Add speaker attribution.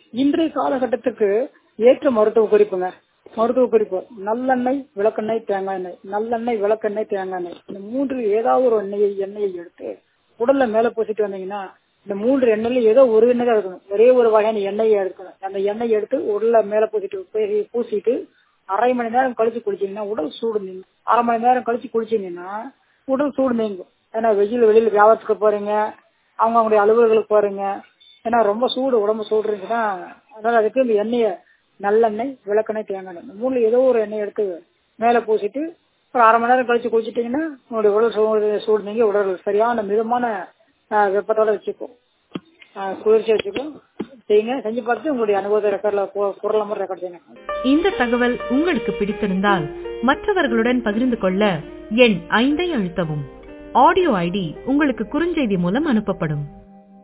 Speaker 1: இன்றைய காலகட்டத்துக்கு ஏற்ற மருத்துவ குறிப்புங்க மருத்துவ குறிப்பு நல்லெண்ணெய் விளக்கெண்ணெய் தேங்காய் எண்ணெய் நல்லெண்ணெய் விளக்கெண்ணெய் தேங்காய் எண்ணெய் இந்த மூன்று ஏதாவது ஒரு எண்ணெயை எண்ணெயை எடுத்து உடல்ல மேல பூசிட்டு வந்தீங்கன்னா இந்த மூன்று எண்ணெயில ஏதோ ஒரு எண்ணெய் தான் இருக்கணும் ஒரே ஒரு வகையான எண்ணெயை எடுக்கணும் அந்த எண்ணெயை எடுத்து உடல்ல மேல பூசிட்டு பூசிட்டு அரை மணி நேரம் கழிச்சு குளிச்சீங்கன்னா உடல் சூடு நீங்கும் அரை மணி நேரம் கழிச்சு குளிச்சீங்கன்னா உடல் சூடு நீங்கும் ஏன்னா வெயில் வெளியில வியாபாரத்துக்கு போறீங்க அவங்க அவங்களுடைய அலுவலர்களுக்கு போறீங்க ஏன்னா ரொம்ப சூடு உடம்பு சூடு இருந்துச்சுன்னா அதனால அதுக்கு இந்த எண்ணெயை நல்லெண்ணெய் விளக்கெண்ணெய் தேங்காய் எண்ணெய் மூணுல ஏதோ ஒரு எண்ணெய் எடுத்து மேல பூசிட்டு ஒரு அரை மணி நேரம் கழிச்சு குளிச்சிட்டீங்கன்னா உங்களுடைய உடல் சூடு சூடு நீங்கி உடல் சரியான மிதமான வெப்பத்தோட வச்சுக்கும் குளிர்ச்சி வச்சுக்கும் செய்யுங்க செஞ்சு பார்த்து உங்களுடைய அனுபவத்தை ரெக்கார்ட்ல குரல் நம்பர் ரெக்கார்ட் செய்யுங்க
Speaker 2: இந்த தகவல் உங்களுக்கு பிடித்திருந்தால் மற்றவர்களுடன் பகிர்ந்து கொள்ள எண் ஐந்தை அழுத்தவும் ஆடியோ ஐடி உங்களுக்கு குறுஞ்செய்தி மூலம் அனுப்பப்படும்